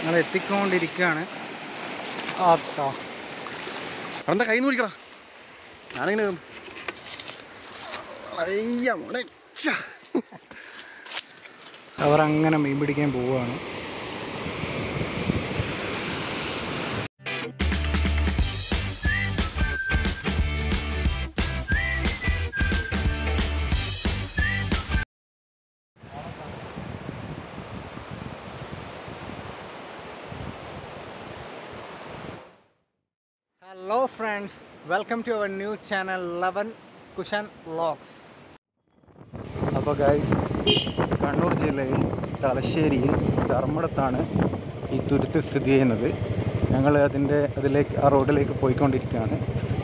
ഞങ്ങൾ എത്തിക്കൊണ്ടിരിക്കുകയാണ് ആത്താ അവൻ്റെ കൈ നോക്കിക്കടാ ഞാനിങ്ങനെ നിന്ന്. അയ്യ മോനെ ഛ. അവർ അങ്ങനെ മീൻ പിടിക്കാൻ പോവുകയാണ് hello friends welcome to our new channel ലെവൻ കുഷൻ വ്ളോഗ്സ് അപ്പോൾ ഗൈസ് കണ്ണൂർ ജില്ലയിൽ തലശ്ശേരിയിൽ ധർമ്മടത്താണ് ഈ തുരുത്ത് സ്ഥിതി ചെയ്യുന്നത് ഞങ്ങൾ അതിൻ്റെ അതിലേക്ക് ആ റോഡിലേക്ക് പോയിക്കൊണ്ടിരിക്കുകയാണ്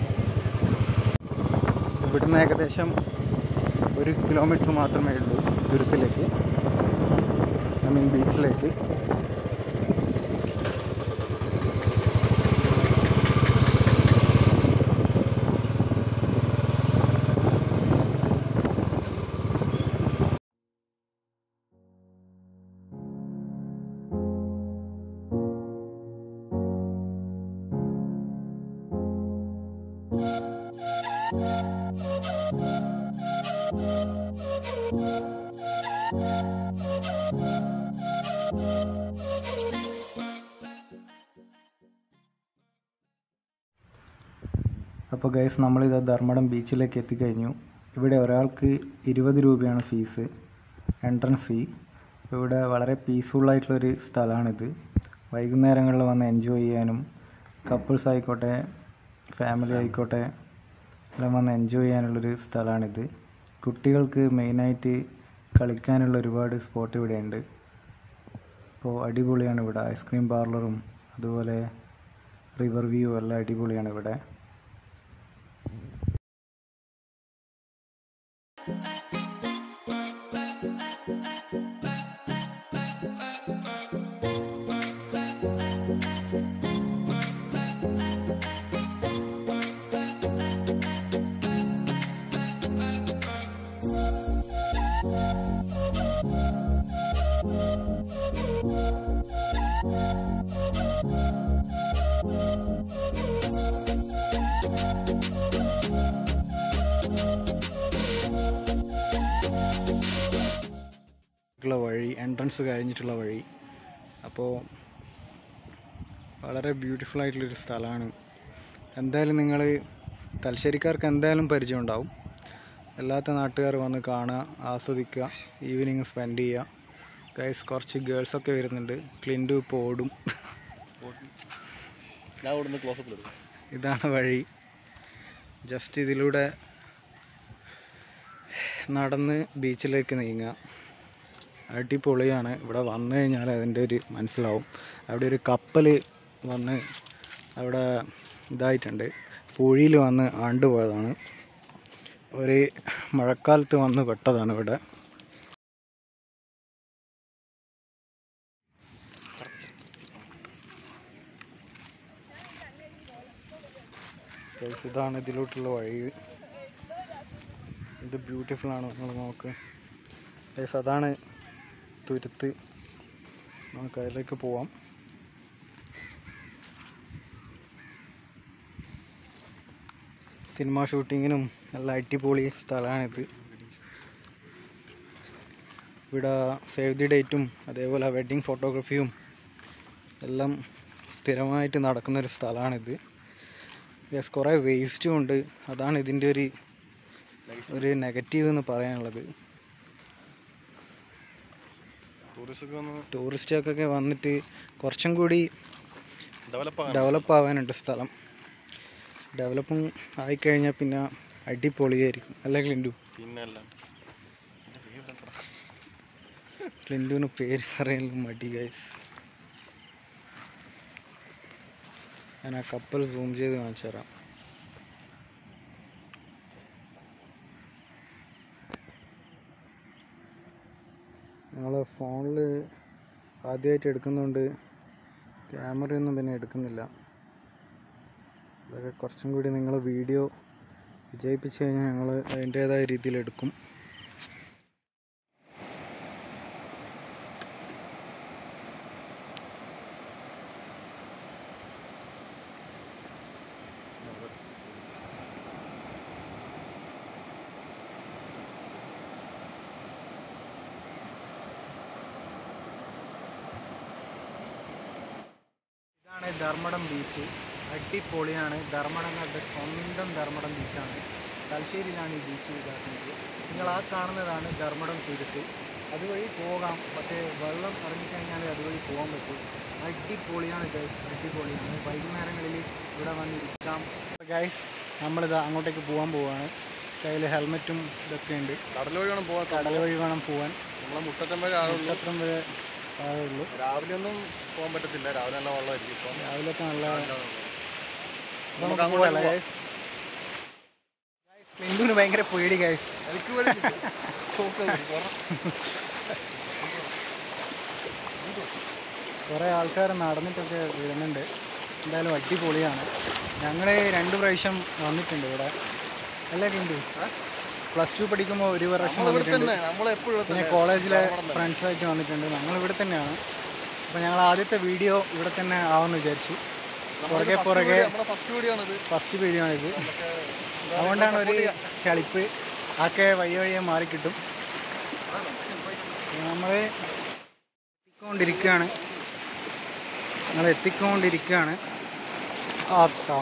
ഇവിടുന്ന് ഏകദേശം ഒരു കിലോമീറ്റർ മാത്രമേ ഉള്ളൂ തുരുത്തിലേക്ക് ഐ മീൻ ബീച്ചിലേക്ക് അപ്പോൾ ഗൈസ് നമ്മളിത് ധർമ്മടം ബീച്ചിലേക്ക് എത്തിക്കഴിഞ്ഞു ഇവിടെ ഒരാൾക്ക് ഇരുപത് രൂപയാണ് ഫീസ് എൻട്രൻസ് ഫീ ഇവിടെ വളരെ പീസ്ഫുള്ളായിട്ടുള്ളൊരു സ്ഥലമാണിത് വൈകുന്നേരങ്ങളിൽ വന്ന് എൻജോയ് ചെയ്യാനും കപ്പിൾസ് ആയിക്കോട്ടെ ഫാമിലി ആയിക്കോട്ടെ എല്ലാം വന്ന് എൻജോയ് ചെയ്യാനുള്ളൊരു സ്ഥലമാണിത് കുട്ടികൾക്ക് മെയിനായിട്ട് കളിക്കാനുള്ള ഒരുപാട് സ്പോട്ട് ഇവിടെയുണ്ട് അപ്പോൾ അടിപൊളിയാണ് ഇവിടെ ഐസ്ക്രീം പാർലറും അതുപോലെ റിവർ വ്യൂ എല്ലാം അടിപൊളിയാണ് ഇവിടെ ഉള്ള വഴി എൻട്രൻസ് കഴിഞ്ഞിട്ടുള്ള വഴി അപ്പോൾ വളരെ ബ്യൂട്ടിഫുൾ ആയിട്ടുള്ളൊരു സ്ഥലമാണ് എന്തായാലും നിങ്ങൾ തലശ്ശേരിക്കാർക്ക് എന്തായാലും പരിചയം ഉണ്ടാവും അല്ലാത്ത നാട്ടുകാർ വന്ന് കാണുക ആസ്വദിക്കുക ഈവനിങ് സ്പെൻഡ് ചെയ്യുക ഗൈസ് കുറച്ച് ഗേൾസൊക്കെ വരുന്നുണ്ട് ക്ലിൻഡു ഇപ്പോൾ ഓടും ഞാൻ ഇവിടുന്ന് ക്ലോസ് അപ്പ് എടുക്കും ഇതാണ് വഴി ജസ്റ്റ് ഇതിലൂടെ നടന്ന് ബീച്ചിലേക്ക് നീങ്ങുക അടിപൊളിയാണ് ഇവിടെ വന്നു കഴിഞ്ഞാൽ അതിൻ്റെ ഒരു മനസ്സിലാവും അവിടെ ഒരു കപ്പൽ വന്ന് അവിടെ ഇതായിട്ടുണ്ട് പുഴിയിൽ വന്ന് ആണ്ടുപോയതാണ് ഒരു മഴക്കാലത്ത് വന്ന് പെട്ടതാണ് ഇവിടെ Guys, ഇതാണ് ഇതിലോട്ടുള്ള വഴി ഇത് ബ്യൂട്ടിഫുൾ ആണ് നിങ്ങൾ നോക്ക് ഗൈസ് അതാണ് തുരുത്ത് നമുക്ക് അതിലേക്ക് പോവാം സിനിമ ഷൂട്ടിങ്ങിനും എല്ലാം അടിപൊളി സ്ഥലമാണിത് ഇവിടെ സേവ് ദി ഡേറ്റും അതേപോലെ വെഡ്ഡിങ് ഫോട്ടോഗ്രാഫിയും എല്ലാം സ്ഥിരമായിട്ട് നടക്കുന്നൊരു സ്ഥലമാണിത് യെസ് കുറേ വേസ്റ്റും ഉണ്ട് അതാണ് ഇതിൻ്റെ ഒരു ഒരു നെഗറ്റീവ് എന്ന് പറയാനുള്ളത് ടൂറിസ്റ്റ് ഒന്ന് ടൂറിസ്റ്റൊക്കെ വന്നിട്ട് കുറച്ചും കൂടി ഡെവലപ്പ് ആകാൻ ഡെവലപ്പ് ആവാനുണ്ട് സ്ഥലം ഡെവലപ്പും ആയിക്കഴിഞ്ഞാൽ പിന്നെ അടിപൊളിയായിരിക്കും അല്ലേ ക്ലിൻഡു പിന്നെ അല്ലാണ്ട് എൻ്റെ പേര് കണ്ടടാ. ക്ലിൻഡുവിന് പേര് പറയാനുള്ള മടി ഗൈസ് ഞാൻ ആ കപ്പൽ സൂം ചെയ്ത് കാണിച്ചു തരാം ഞങ്ങൾ ഫോണിൽ ആദ്യമായിട്ട് എടുക്കുന്നതുകൊണ്ട് ക്യാമറയൊന്നും പിന്നെ എടുക്കുന്നില്ല അതൊക്കെ കുറച്ചും കൂടി നിങ്ങൾ വീഡിയോ വിജയിപ്പിച്ച് കഴിഞ്ഞാൽ ഞങ്ങൾ അതിൻ്റേതായ രീതിയിൽ എടുക്കും ധർമ്മടം ബീച്ച് അടിപൊളിയാണ് ധർമ്മടങ്ങളുടെ സ്വന്തം ധർമ്മടം ബീച്ചാണ് തലശ്ശേരിയിലാണ് ഈ ബീച്ച് ഇതാക്കുന്നത് നിങ്ങൾ ആ കാണുന്നതാണ് ധർമ്മടം തുരുത്ത് അതുവഴി പോകാം പക്ഷേ വെള്ളം ഇറങ്ങിക്കഴിഞ്ഞാൽ അതുവഴി പോകാൻ പറ്റും അടിപൊളിയാണ് ഗൈസ് അടിപൊളിയാണ് വൈകുന്നേരങ്ങളിൽ ഇവിടെ വന്നിരിക്കാം ഗൈസ് നമ്മളിത് അങ്ങോട്ടേക്ക് പോകാൻ പോവാണ് കയ്യിൽ ഹെൽമെറ്റും ഇതൊക്കെ ഉണ്ട് കടൽ വഴി വേണം പോകാൻ കടൽ വഴി വേണം പോകാൻ നമ്മളെ മുട്ടത്തമ്പഴ ആളുള്ളൂ അത്രയും വരെ താഴെ ഉള്ളൂ രാവിലെ ഒന്നും പോകാൻ പറ്റത്തില്ല രാവിലെ നല്ല വെള്ളമായിരിക്കും ഇപ്പം രാവിലെയൊക്കെ നല്ല നമുക്ക് നമുക്ക് അങ്ങോട്ട് പോവാല്ലേ പോവാം. ഗൈസ് ക്ലിൻഡുവിന് ഭയങ്കര പേടി ഗൈസ് എനിക്ക് വേണ്ടി കുറേ ആൾക്കാർ നടന്നിട്ടൊക്കെ വരുന്നുണ്ട് എന്തായാലും അടിപൊളിയാണ് ഞങ്ങൾ രണ്ട് പ്രാവശ്യം വന്നിട്ടുണ്ട് ഇവിടെ അല്ലേ കിണ്ടു പ്ലസ് ടു പഠിക്കുമ്പോൾ ഒരു പ്രാവശ്യം നമ്മളിവിടെ വന്നിട്ടുണ്ട് തന്നെ നമ്മളെപ്പോഴും പിന്നെ കോളേജിലെ ഫ്രണ്ട്സായിട്ട് വന്നിട്ടുണ്ട് ഞങ്ങൾ ഇവിടെ തന്നെയാണ് അപ്പോൾ ഞങ്ങൾ ആദ്യത്തെ വീഡിയോ ഇവിടെ തന്നെ ആവുമെന്ന് വിചാരിച്ചു പുറകെ പുറകെ നമ്മുടെ ഫസ്റ്റ് വീഡിയോ ആണിത് ഫസ്റ്റ് വീഡിയോ ആണിത് അതുകൊണ്ടാണ് ഒരു കളിപ്പ് ആക്കെ വയ്യ വയ്യ മാറിക്കിട്ടും നമ്മൾ എത്തിക്കൊണ്ടിരിക്കുകയാണ് ഞങ്ങൾ എത്തിക്കൊണ്ടിരിക്കുകയാണ് ആത്താ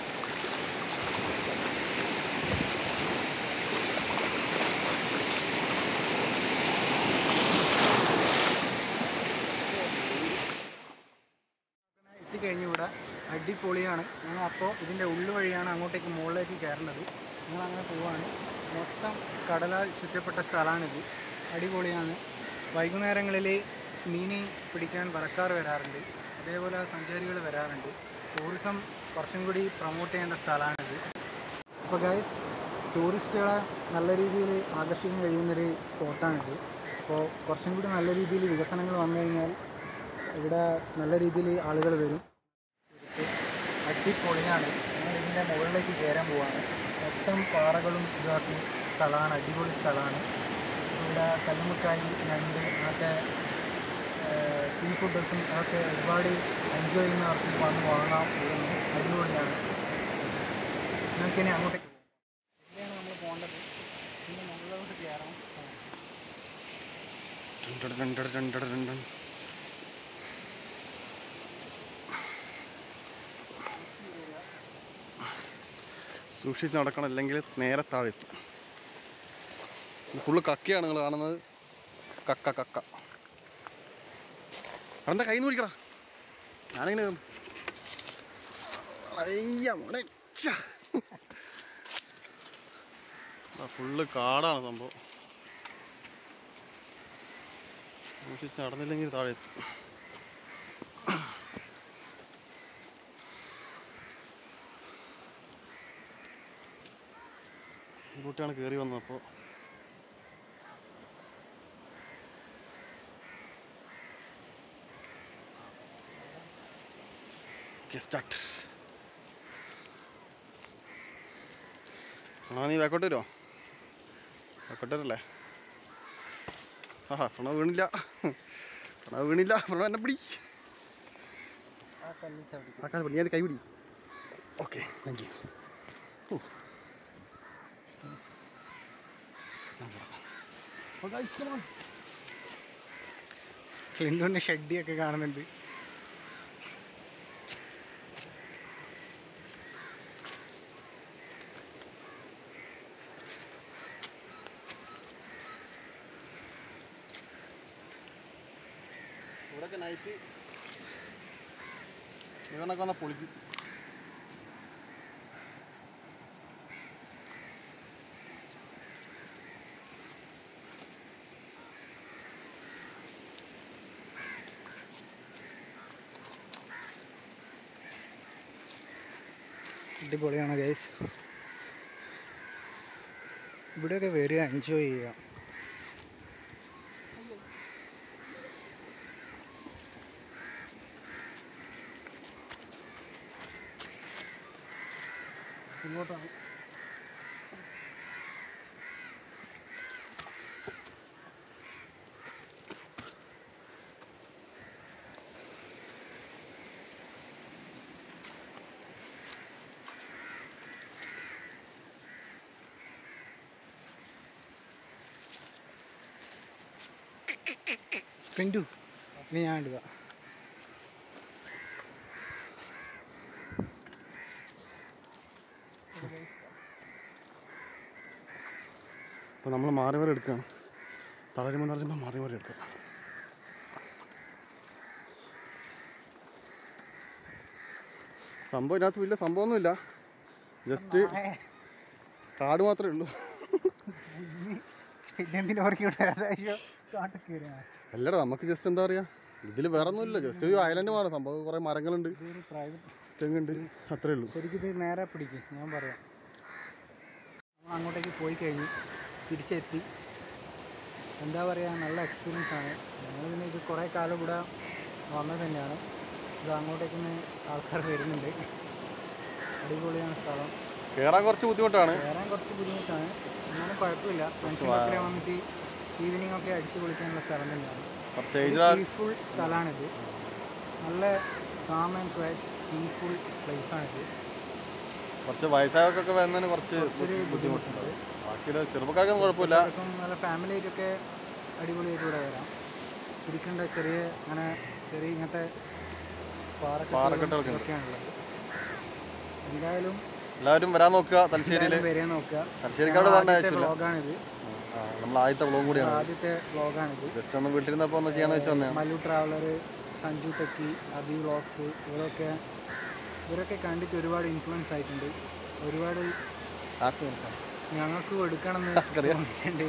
എത്തിക്കഴിഞ്ഞു ഇവിടെ അടിപൊളിയാണ് ഞങ്ങൾ അപ്പോൾ ഇതിൻ്റെ ഉള്ളു വഴിയാണ് അങ്ങോട്ടേക്ക് മുകളിലേക്ക് കയറേണ്ടത് ഞങ്ങൾ അങ്ങനെ പോവാണ് മൊത്തം കടലാൽ ചുറ്റപ്പെട്ട സ്ഥലമാണിത് അടിപൊളിയാണ് വൈകുന്നേരങ്ങളിൽ മീൻ പിടിക്കാൻ പറക്കാർ വരാറുണ്ട് അതേപോലെ സഞ്ചാരികൾ വരാറുണ്ട് ടൂറിസം കുറച്ചും കൂടി പ്രൊമോട്ട് ചെയ്യേണ്ട സ്ഥലമാണിത് അപ്പോൾ ഗൈസ് ടൂറിസ്റ്റുകളെ നല്ല രീതിയിൽ ആകർഷിക്കാൻ കഴിയുന്നൊരു സ്പോട്ടാണിത് അപ്പോൾ കുറച്ചും കൂടി നല്ല രീതിയിൽ വികസനങ്ങൾ വന്നു കഴിഞ്ഞാൽ ഇവിടെ നല്ല രീതിയിൽ ആളുകൾ വരും അടിപൊളിയാണ് ഞങ്ങൾ ഇതിൻ്റെ മുകളിലേക്ക് കയറാൻ പോവാണ് മൊത്തം പാറകളും ഇതാക്കി സ്ഥലമാണ് അടിപൊളി സ്ഥലമാണ് ഇവിടെ കല്ലുമുക്കായി ഞണ്ട് അങ്ങനത്തെ സീ ഫുഡ്സും അതൊക്കെ ഒരുപാട് എൻജോയ് ചെയ്യുന്നവർക്ക് വന്ന് വാങ്ങാം ഇവിടുന്ന് അടിപൊളിയാണ് നമുക്കിനി അങ്ങോട്ടേക്ക് പോകാം എവിടെയാണ് നമ്മൾ പോകേണ്ടത് ഇതിൻ്റെ മുകളിലോട്ട് കയറാം സൂക്ഷിച്ച് നടക്കണം അല്ലെങ്കിൽ നേരെ താഴെ എത്തും ഫുള്ള് കക്കയാണ് നിങ്ങൾ കാണുന്നത് കക്ക കക്ക എന്താ കയ്യിൽ നിന്ന് പിടിക്കടാ ഞാനിങ്ങനെ അയ്യ മോനെ ഛ. ആ ഫുള്ള് കാടാണ് സംഭവം സൂക്ഷിച്ച് നടന്നില്ലെങ്കിൽ താഴെ എത്തും ഈ കുട്ടിയാണ് കയറി വന്നത് അപ്പോൾ സ്റ്റാർട്ട് ആ നീ ബാക്കോട്ട് വരുമോ ബാക്കോട്ട് വരല്ലേ ആഹാ പ്രണവ് വീണില്ല പ്രണവ് വീണില്ല പ്രണവ് എന്നെ പിടി ആ കല്ലിൽ ചവിട്ടി ആ കാലം പിടി ഞാൻ കൈ പിടി ഓക്കെ താങ്ക് യു ക്ലിൻഡോൻ്റെ ഷെഡിയൊക്കെ കാണുന്നുണ്ട് ഇവിടെയൊക്കെ നൈറ്റ് ഇവനൊക്കെ വന്നാൽ പൊളിക്കും അടിപൊളിയാണ് ഗൈസ് ഇവിടെയൊക്കെ വരിക എൻജോയ് ചെയ്യുക ഇങ്ങോട്ടാണ് പിന്റു ഇനി ഞാൻ ഇടുക അപ്പോൾ നമ്മൾ മാറി മാറി എടുക്കുകയാണ് തളരുമ്പോൾ തളരുമ്പോൾ മാറി മാറി എടുക്കുക സംഭവം ഇതിനകത്ത് വലിയ സംഭവമൊന്നുമില്ല ജസ്റ്റ് കാട് മാത്രമേ ഉള്ളൂ പിന്നെന്തിനു കാട്ടിക്കേറിയ അല്ലടാ നമുക്ക് ജസ്റ്റ് എന്താ പറയുക ഇതിൽ വേറെ ഒന്നുമില്ല ജസ്റ്റ് ഒരു ഐലൻഡുമാണ് സംഭവം കുറേ മരങ്ങളുണ്ട് ഇതൊരു പ്രൈവറ്റ് തെങ്ങുണ്ട് അത്രേ ഉള്ളൂ ശരിക്കും ഇത് നേരെ പിടിക്കും ഞാൻ പറയാം നമ്മൾ അങ്ങോട്ടേക്ക് പോയി കഴിഞ്ഞ് തിരിച്ചെത്തി എന്താ പറയുക നല്ല എക്സ്പീരിയൻസ് ആണ് ഞങ്ങൾ പിന്നെ ഇത് കുറേ കാലം ഇവിടെ വന്നത് തന്നെയാണ് ഇത് അങ്ങോട്ടേക്ക് ഇന്ന് ആൾക്കാർ വരുന്നുണ്ട് അടിപൊളിയാണ് സ്ഥലം കയറാൻ കുറച്ച് ബുദ്ധിമുട്ടാണ് കയറാൻ കുറച്ച് ബുദ്ധിമുട്ടാണ് എന്നാലും കുഴപ്പമില്ല ഫ്രണ്ട്സിനൊക്കെ വന്നിട്ട് ഈവനിങ് ഒക്കെ അടിച്ചു പൊളിക്കാനുള്ള സ്ഥലം തന്നെയാണ് കുറച്ച് ഏജ് പീസ്ഫുൾ സ്ഥലമാണിത് നല്ല കാം ആൻഡ് ക്വയറ്റ് പീസ്ഫുൾ പ്ലേസാണിത് കുറച്ച് വയസ്സായവർക്കൊക്കെ വരുന്നതിന് കുറച്ച് കുറച്ചൊരു ബുദ്ധിമുട്ടുണ്ട് ബാക്കിയുള്ള ചെറുപ്പക്കാർക്കൊന്നും കുഴപ്പമില്ല ഇപ്പം നല്ല ഫാമിലി ആയിട്ടൊക്കെ അടിപൊളിയായിട്ട് ഇവിടെ വരാം ഇരിക്കേണ്ട ചെറിയ അങ്ങനെ ചെറിയ ഇങ്ങനത്തെ പാറക്കെട്ടുകളൊക്കെ ഉണ്ട്. പാറക്കെട്ടുകളൊക്കെയാണുള്ളത് എന്തായാലും എല്ലാവരും വരാൻ നോക്കുക തലശ്ശേരിയിൽ എന്തായാലും വരാൻ നോക്കുക തലശ്ശേരിക്കാരോട് പറഞ്ഞ ആദ്യത്തെ ആവശ്യമില്ല വ്ളോഗാണിത് ആ, നമ്മൾ ആദ്യത്തെ വ്ളോഗും കൂടിയാണ് ആദ്യത്തെ വ്ളോഗാണിത് ജസ്റ്റ് ഒന്ന് വീട്ടിലിരുന്നപ്പോൾ ഒന്ന് ചെയ്യാന്ന് വെച്ച് വന്നതാണ് Mallu traveller Sanju techy Abi vlogs ഇവരൊക്കെ ഇവരൊക്കെ കണ്ടിട്ട് ഒരുപാട് ഇൻഫ്ലുവൻസ് ആയിട്ടുണ്ട് ഒരുപാട് ഞങ്ങൾക്കും എടുക്കണമെന്ന് ആർക്കറിയാം. തോന്നിയിട്ടുണ്ട്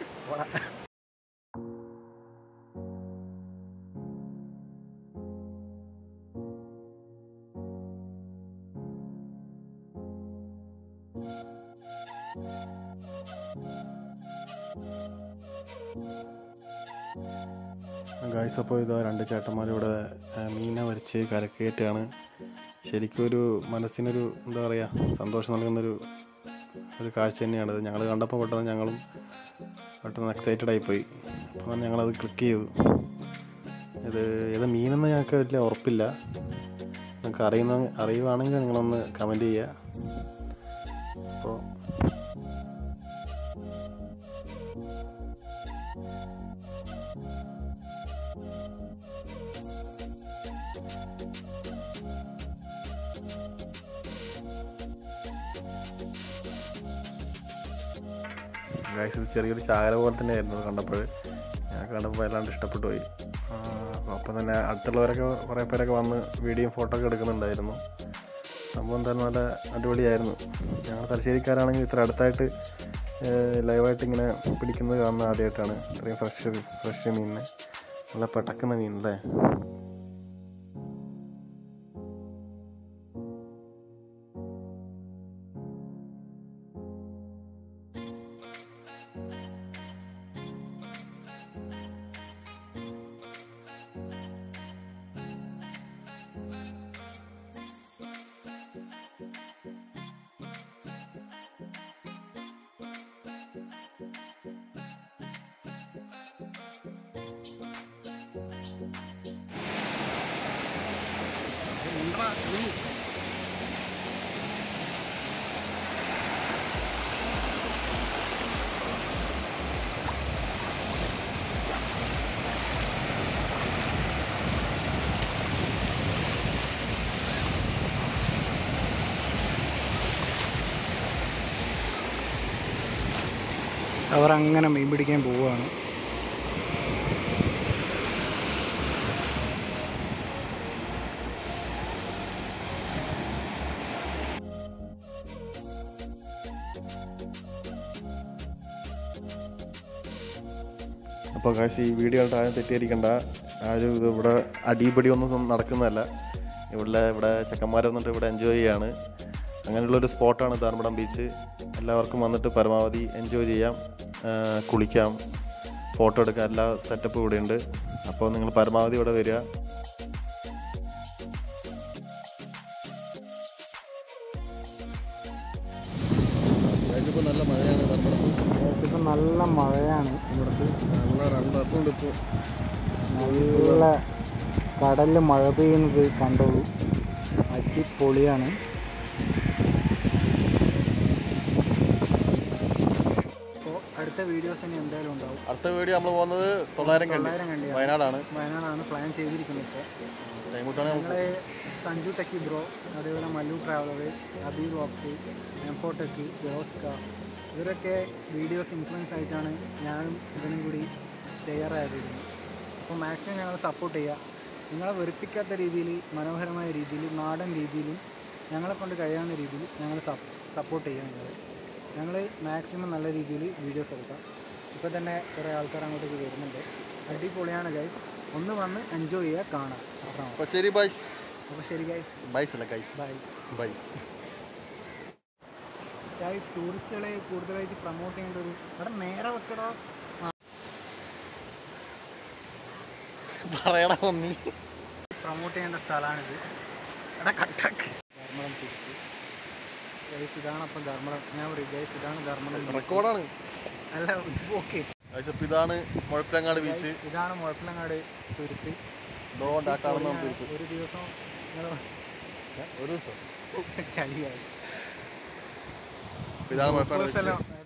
ഗായ്സ് അപ്പോൾ ഇതാ രണ്ട് ചേട്ടന്മാരിവിടെ മീനെ വരച്ച് കരക്കയറ്റാണ് ശരിക്കും ഒരു മനസ്സിനൊരു എന്താ പറയുക സന്തോഷം നൽകുന്നൊരു ഒരു കാഴ്ച തന്നെയാണിത് ഞങ്ങൾ കണ്ടപ്പോൾ പെട്ടെന്ന് ഞങ്ങളും പെട്ടെന്ന് എക്സൈറ്റഡ് ആയിപ്പോയി അപ്പോൾ ഞങ്ങളത് ക്ലിക്ക് ചെയ്തു ഇത് ഏത് മീനെന്ന് ഞങ്ങൾക്ക് വലിയ ഉറപ്പില്ല നിങ്ങൾക്ക് അറിയുന്ന അറിയുവാണെങ്കിൽ നിങ്ങളൊന്ന് കമൻറ്റ് ചെയ്യുക അപ്പോൾ ഗൈസ് ഇത് ചെറിയൊരു ചാകര പോലെ തന്നെ ആയിരുന്നു അത് കണ്ടപ്പോൾ ഞാൻ കണ്ടപ്പോൾ വല്ലാണ്ട് ഇഷ്ടപ്പെട്ടു പോയി ആ, അപ്പം തന്നെ അടുത്തുള്ളവരൊക്കെ കുറേ പേരൊക്കെ വന്ന് വീഡിയോയും ഫോട്ടോ ഒക്കെ എടുക്കുന്നുണ്ടായിരുന്നു സംഭവം എന്തായാലും നല്ല അടിപൊളിയായിരുന്നു ഞങ്ങൾ തലശ്ശേരിക്കാരാണെങ്കിൽ ഇത്ര അടുത്തായിട്ട് ലൈവായിട്ട് ഇങ്ങനെ പിടിക്കുന്നത് കാണുന്നത് ആദ്യമായിട്ടാണ് ഇത്രയും ഫ്രഷ് ഫ്രഷ് മീനിനെ നല്ല പടക്കുന്ന മീനല്ലേ അവർ അങ്ങനെ മീൻ പിടിക്കാൻ പോവുകയാണ് അപ്പോൾ കാശ് ഈ വീഡിയോ കണ്ടിട്ട് ആരും തെറ്റിദ്ധരിക്കണ്ട ആരും ഇത് ഇവിടെ അടിപടി ഒന്നും നടക്കുന്നതല്ല ഇവിടെ ഇവിടെ ചെക്കന്മാർ വന്നിട്ട് ഇവിടെ എൻജോയ് ചെയ്യാണ് അങ്ങനെയുള്ളൊരു സ്പോട്ടാണ് ധാർമടം ബീച്ച് എല്ലാവർക്കും വന്നിട്ട് പരമാവധി എൻജോയ് ചെയ്യാം ആ, കുളിക്കാം ഫോട്ടോ എടുക്കാം എല്ലാ സെറ്റപ്പും ഇവിടെ ഉണ്ട് അപ്പോൾ നിങ്ങൾ പരമാവധി ഇവിടെ വരിക ഇപ്പോൾ നല്ല മഴയാണ് ധർമ്മടം ഇപ്പം നല്ല മഴയാണ് ഇവിടുത്തെ നല്ല രണ്ട് ദിവസമുണ്ട് ഇപ്പോൾ നല്ല കടലിൽ മഴ പെയ്യുന്നത് കണ്ടോളൂ അടിപൊളിയാണ് അപ്പോൾ അടുത്ത അടുത്ത വീഡിയോസ് ഇനി എന്തായാലും ഉണ്ടാവും അടുത്ത വീഡിയോ നമ്മൾ പോകുന്നത് തൊള്ളായിരം കണ്ടി തൊള്ളായിരം കണ്ടിയാണ് വയനാടാണ് വയനാടാണ് പ്ലാൻ ചെയ്തിരിക്കുന്നത് ഇപ്പോൾ ടൈം കിട്ടുവാണെങ്കിൽ നമുക്ക് ഞങ്ങൾ സഞ്ജു ടെക്കി ബ്രോ അതേപോലെ മല്ലു ട്രാവലർ അബി ബോക്സ് എംഫോടെക് ജോസ്ക ഇവരൊക്കെ വീഡിയോസ് ഇൻഫ്ലുവൻസ് ആയിട്ടാണ് ഞാനും ഇവനും കൂടി തയ്യാറായിരിക്കുന്നത് അപ്പോൾ മാക്സിമം ഞങ്ങൾ സപ്പോർട്ട് ചെയ്യുക നിങ്ങളെ വെറുപ്പിക്കാത്ത രീതിയിൽ മനോഹരമായ രീതിയിൽ നാടൻ രീതിയിലും ഞങ്ങളെ കൊണ്ട് കഴിയാവുന്ന രീതിയിൽ ഞങ്ങൾ സപ്പോർട്ട് ചെയ്യുക നിങ്ങൾ ഞങ്ങൾ മാക്സിമം നല്ല രീതിയിൽ വീഡിയോസ് എടുക്കാം ഇപ്പോൾ തന്നെ കുറേ ആൾക്കാർ അങ്ങോട്ടേക്ക് വരുന്നുണ്ട് അടിപൊളിയാണ് ഗൈസ് ഒന്ന് വന്ന് എൻജോയ് ചെയ്യുക കാണാം അത്രയാണ് അപ്പോൾ ശരി ബൈസ് അപ്പോൾ ശരി ഗൈസ് ബൈസ് അല്ല ഗൈസ് ബൈ ബൈ ഗൈസ് ടൂറിസ്റ്റുകളെ കൂടുതലായിട്ട് പ്രൊമോട്ട് ചെയ്യേണ്ട ഒരു അവിടെ നേരെ വെക്കടാ പറയടാ നീ പ്രൊമോട്ട് ചെയ്യേണ്ട സ്ഥലമാണിത് എടാ കട്ടാക്ക് ധർമ്മടം തിരുത്തി ഗൈസ് ഇതാണ് അപ്പം ധർമ്മടം ഞാൻ പറയും ഗൈസ് ഇതാണ് ധർമ്മടം beach. റെക്കോർഡാണ് അല്ല ഇത് ഓക്കെ ഗൈസ് അപ്പോൾ ഇതാണ് മുഴപ്പിലങ്ങാട് ബീച്ച് ഇതാണ് മുഴപ്പിലങ്ങാട് തുരുത്ത് ഡോണ്ട് ആ കാണുന്ന തുരുത്ത് ഒരു ദിവസം നിങ്ങൾ ഒരു ദിവസം ചളിയായി അപ്പോൾ ഇതാണ് മുഴപ്പിലങ്ങാട് ബീച്ച് സ്ഥലം